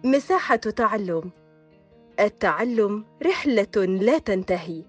مساحة تعلم التعلم رحلة لا تنتهي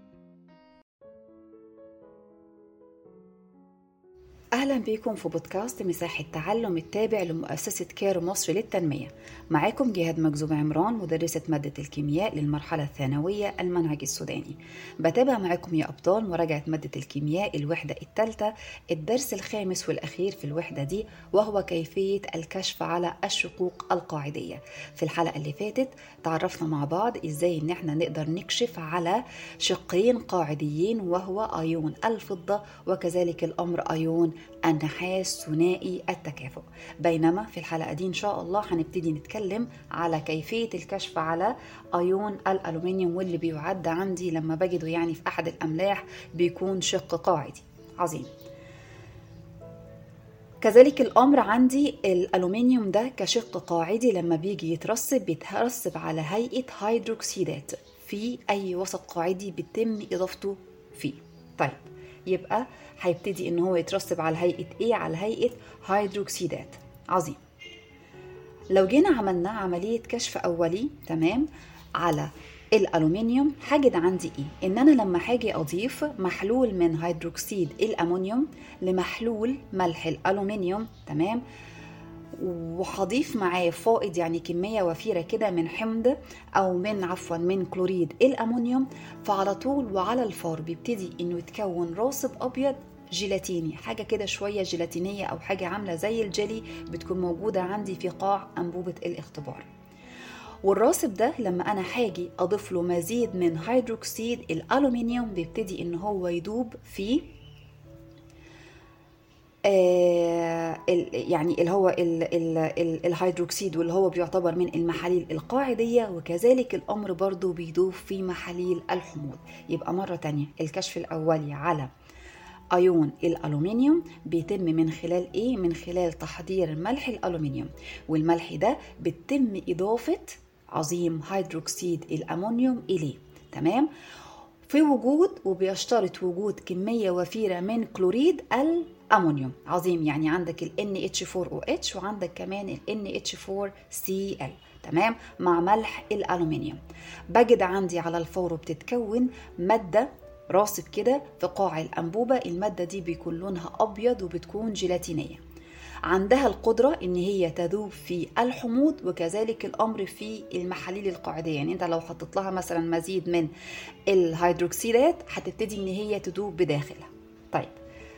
أهلا بكم في بودكاست مساحة تعلم التابع لمؤسسة كير مصر للتنمية معاكم جهاد مجذوب عمران مدرسة مادة الكيمياء للمرحلة الثانوية المنهج السوداني بتابع معاكم يا أبطال مراجعة مادة الكيمياء الوحدة الثالثة الدرس الخامس والأخير في الوحدة دي وهو كيفية الكشف على الشقوق القاعدية في الحلقة اللي فاتت تعرفنا مع بعض إزاي إن احنا نقدر نكشف على شقين قاعديين وهو أيون الفضة وكذلك الأمر أيون النحاس ثنائي التكافؤ بينما في الحلقة دي إن شاء الله هنبتدي نتكلم على كيفية الكشف على أيون الألومنيوم واللي بيعد عندي لما بجده يعني في أحد الأملاح بيكون شق قاعدي عظيم كذلك الأمر عندي الألومنيوم ده كشق قاعدي لما بيجي يترسب بيترسب على هيئة هيدروكسيدات في أي وسط قاعدي بيتم إضافته فيه طيب يبقى هيبتدي ان هو يترسب على هيئه ايه على هيئه هيدروكسيدات عظيم لو جينا عملنا عمليه كشف اولي تمام على الالومنيوم هجد عندي ايه ان انا لما هاجي اضيف محلول من هيدروكسيد الامونيوم لمحلول ملح الالومنيوم تمام وهضيف معاه فائض يعني كمية وفيرة كده من حمض أو من عفوا من كلوريد الأمونيوم فعلى طول وعلى الفور بيبتدي إنه يتكون راصب أبيض جيلاتيني حاجة كده شوية جيلاتينية أو حاجة عاملة زي الجيلي بتكون موجودة عندي في قاع أنبوبة الاختبار والراصب ده لما انا هاجي اضيف له مزيد من هيدروكسيد الالومنيوم بيبتدي ان هو يدوب في آه يعني اللي هو ال ال ال الهيدروكسيد واللي هو بيعتبر من المحاليل القاعدية وكذلك الأمر برضو بيدوب في محاليل الحموض يبقى مرة تانية الكشف الأولي على أيون الألومنيوم بيتم من خلال إيه؟ من خلال تحضير ملح الألومنيوم والملح ده بتم إضافة عظيم هيدروكسيد الأمونيوم إليه تمام؟ في وجود وبيشترط وجود كمية وفيرة من كلوريد الأمونيوم عظيم يعني عندك ال NH4OH وعندك كمان ال NH4Cl تمام مع ملح الألومنيوم بجد عندي على الفور بتتكون مادة راسب كده في قاع الأنبوبة المادة دي بيكون لونها أبيض وبتكون جيلاتينية عندها القدرة إن هي تذوب في الحموض وكذلك الأمر في المحاليل القاعدية يعني أنت لو حطيت لها مثلا مزيد من الهيدروكسيدات هتبتدي إن هي تذوب بداخلها طيب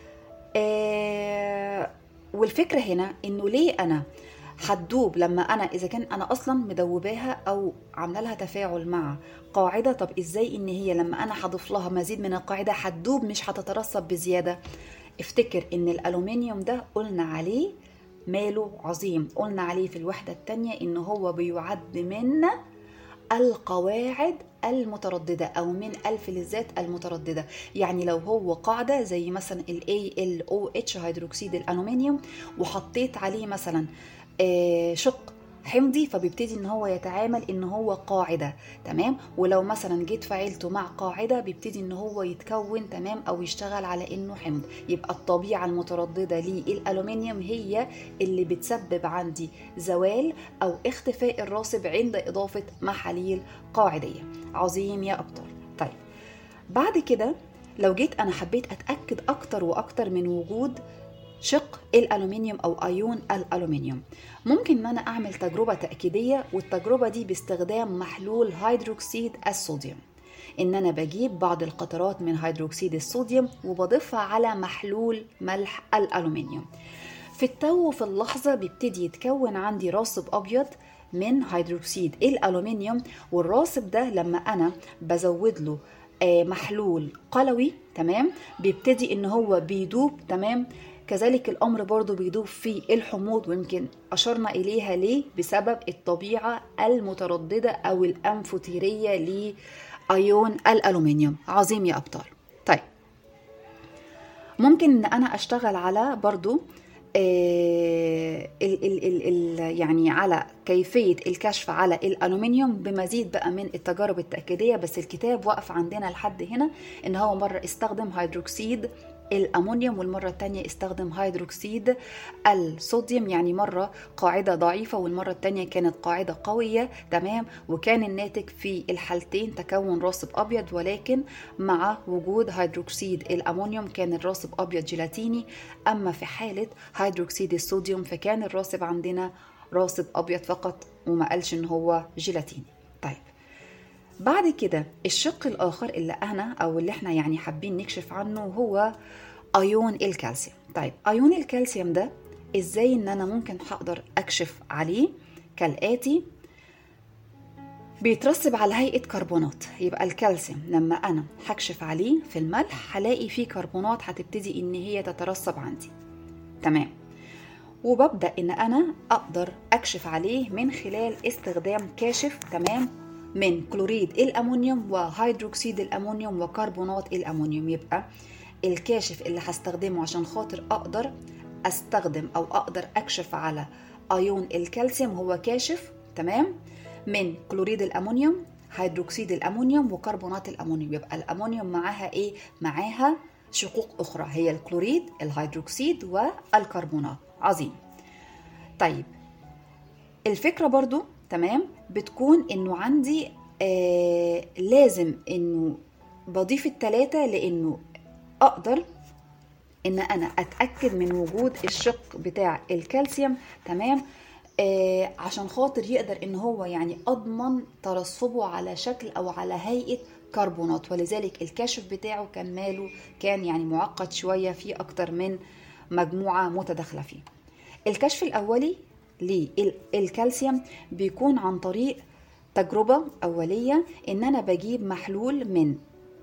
آه والفكرة هنا إنه ليه أنا هتدوب لما انا اذا كان انا اصلا مدوباها او عامله لها تفاعل مع قاعده طب ازاي ان هي لما انا هضيف لها مزيد من القاعده هتدوب مش هتترسب بزياده افتكر ان الالومنيوم ده قلنا عليه ماله عظيم قلنا عليه في الوحده الثانيه ان هو بيعد من القواعد المترددة أو من الفلزات المترددة يعني لو هو قاعدة زي مثلا ال ALOH هيدروكسيد الألومنيوم وحطيت عليه مثلا شق حمضي فبيبتدي ان هو يتعامل ان هو قاعده تمام ولو مثلا جيت فعلته مع قاعده بيبتدي ان هو يتكون تمام او يشتغل على انه حمض يبقى الطبيعه المتردده للالومنيوم هي اللي بتسبب عندي زوال او اختفاء الراصب عند اضافه محاليل قاعديه عظيم يا ابطال طيب بعد كده لو جيت انا حبيت اتاكد اكتر واكتر من وجود شق الالومنيوم او ايون الالومنيوم ممكن ان انا اعمل تجربه تاكيديه والتجربه دي باستخدام محلول هيدروكسيد الصوديوم ان انا بجيب بعض القطرات من هيدروكسيد الصوديوم وبضيفها على محلول ملح الالومنيوم في التو في اللحظه بيبتدي يتكون عندي راصب ابيض من هيدروكسيد الالومنيوم والراصب ده لما انا بزود له محلول قلوي تمام بيبتدي ان هو بيدوب تمام كذلك الأمر برضو بيدوب في الحموض ويمكن أشرنا إليها ليه بسبب الطبيعة المترددة أو الأنفوتيرية لأيون الألومنيوم عظيم يا أبطال طيب ممكن ان انا اشتغل على برضو آه، ال ال ال ال يعني على كيفية الكشف على الألومنيوم بمزيد بقى من التجارب التأكيدية بس الكتاب وقف عندنا لحد هنا إن هو مرة استخدم هيدروكسيد الأمونيوم والمرة التانية استخدم هيدروكسيد الصوديوم يعني مرة قاعدة ضعيفة والمرة التانية كانت قاعدة قوية تمام وكان الناتج في الحالتين تكون راصب أبيض ولكن مع وجود هيدروكسيد الأمونيوم كان الراصب أبيض جيلاتيني أما في حالة هيدروكسيد الصوديوم فكان الراصب عندنا راصب أبيض فقط وما قالش إن هو جيلاتيني طيب بعد كده الشق الاخر اللي انا او اللي احنا يعني حابين نكشف عنه هو ايون الكالسيوم طيب ايون الكالسيوم ده ازاي ان انا ممكن هقدر اكشف عليه كالاتي بيترسب على هيئة كربونات يبقى الكالسيوم لما أنا هكشف عليه في الملح هلاقي فيه كربونات هتبتدي إن هي تترسب عندي تمام وببدأ إن أنا أقدر أكشف عليه من خلال استخدام كاشف تمام من كلوريد الأمونيوم وهيدروكسيد الأمونيوم وكربونات الأمونيوم يبقى الكاشف اللي هستخدمه عشان خاطر أقدر أستخدم أو أقدر أكشف على أيون الكالسيوم هو كاشف تمام من كلوريد الأمونيوم هيدروكسيد الأمونيوم وكربونات الأمونيوم يبقى الأمونيوم معاها إيه؟ معاها شقوق أخرى هي الكلوريد الهيدروكسيد والكربونات عظيم طيب الفكرة برضو تمام بتكون انه عندي آه لازم انه بضيف التلاتة لانه اقدر ان انا اتاكد من وجود الشق بتاع الكالسيوم تمام آه عشان خاطر يقدر ان هو يعني اضمن ترسبه على شكل او على هيئه كربونات ولذلك الكشف بتاعه كان ماله كان يعني معقد شويه في اكتر من مجموعه متداخله فيه الكشف الاولي للكالسيوم بيكون عن طريق تجربة أولية إن أنا بجيب محلول من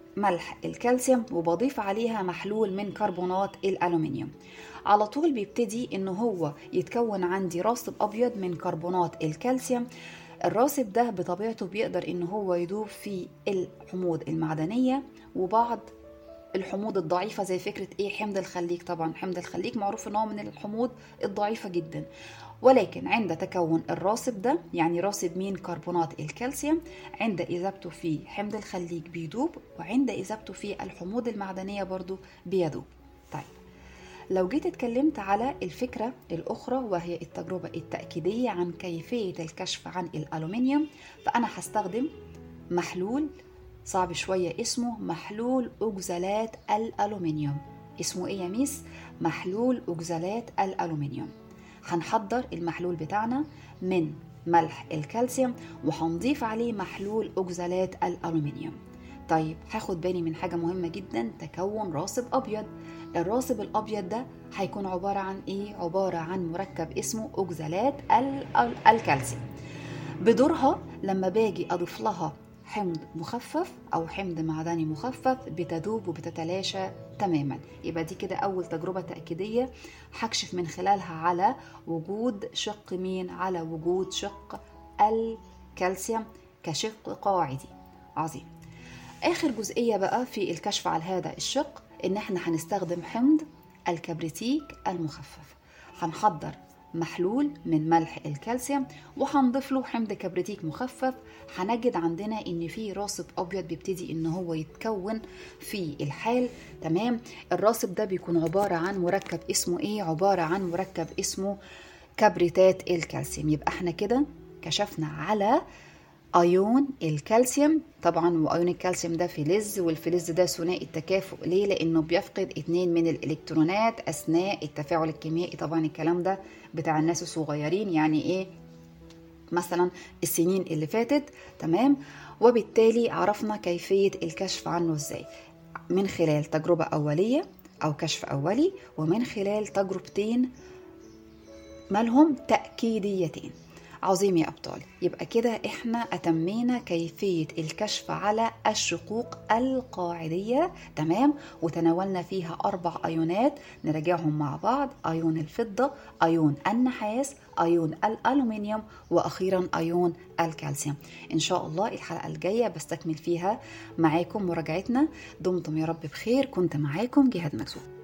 ملح الكالسيوم وبضيف عليها محلول من كربونات الألومنيوم على طول بيبتدي إن هو يتكون عندي راصب أبيض من كربونات الكالسيوم الراصب ده بطبيعته بيقدر إن هو يدوب في الحموض المعدنية وبعض الحموض الضعيفه زي فكره ايه حمض الخليج طبعا حمض الخليج معروف ان هو من الحموض الضعيفه جدا ولكن عند تكون الراصب ده يعني راصب مين كربونات الكالسيوم عند إذابته في حمض الخليج بيدوب وعند إذابته في الحموض المعدنية برضو بيدوب طيب لو جيت اتكلمت على الفكرة الأخرى وهي التجربة التأكيدية عن كيفية الكشف عن الألومنيوم فأنا هستخدم محلول صعب شوية اسمه محلول أوكزالات الألومنيوم اسمه إيه يا ميس؟ محلول أوكزالات الألومنيوم هنحضر المحلول بتاعنا من ملح الكالسيوم وهنضيف عليه محلول أوكزالات الألومنيوم طيب هاخد بالي من حاجة مهمة جدا تكون راصب أبيض الراصب الأبيض ده هيكون عبارة عن إيه؟ عبارة عن مركب اسمه أوكزالات الكالسيوم بدورها لما باجي أضيف لها حمض مخفف او حمض معدني مخفف بتذوب وبتتلاشى تماما يبقى دي كده اول تجربه تاكيديه هكشف من خلالها على وجود شق مين على وجود شق الكالسيوم كشق قاعدي عظيم اخر جزئيه بقى في الكشف على هذا الشق ان احنا هنستخدم حمض الكبريتيك المخفف هنحضر محلول من ملح الكالسيوم وهنضيف له حمض كبريتيك مخفف هنجد عندنا ان في راصب ابيض بيبتدي ان هو يتكون في الحال تمام الراصب ده بيكون عباره عن مركب اسمه ايه عباره عن مركب اسمه كبريتات الكالسيوم يبقى احنا كده كشفنا على ايون الكالسيوم طبعا وايون الكالسيوم ده فلز والفلز ده ثنائي التكافؤ ليه لانه بيفقد اتنين من الالكترونات اثناء التفاعل الكيميائي طبعا الكلام ده بتاع الناس الصغيرين يعني ايه مثلا السنين اللي فاتت تمام وبالتالي عرفنا كيفيه الكشف عنه ازاي من خلال تجربه اوليه او كشف اولي ومن خلال تجربتين مالهم تاكيديتين عظيم يا أبطال يبقى كده إحنا أتمينا كيفية الكشف على الشقوق القاعدية تمام وتناولنا فيها أربع أيونات نراجعهم مع بعض أيون الفضة أيون النحاس أيون الألومنيوم وأخيرا أيون الكالسيوم إن شاء الله الحلقة الجاية بستكمل فيها معاكم مراجعتنا دمتم يا رب بخير كنت معاكم جهاد مكسوب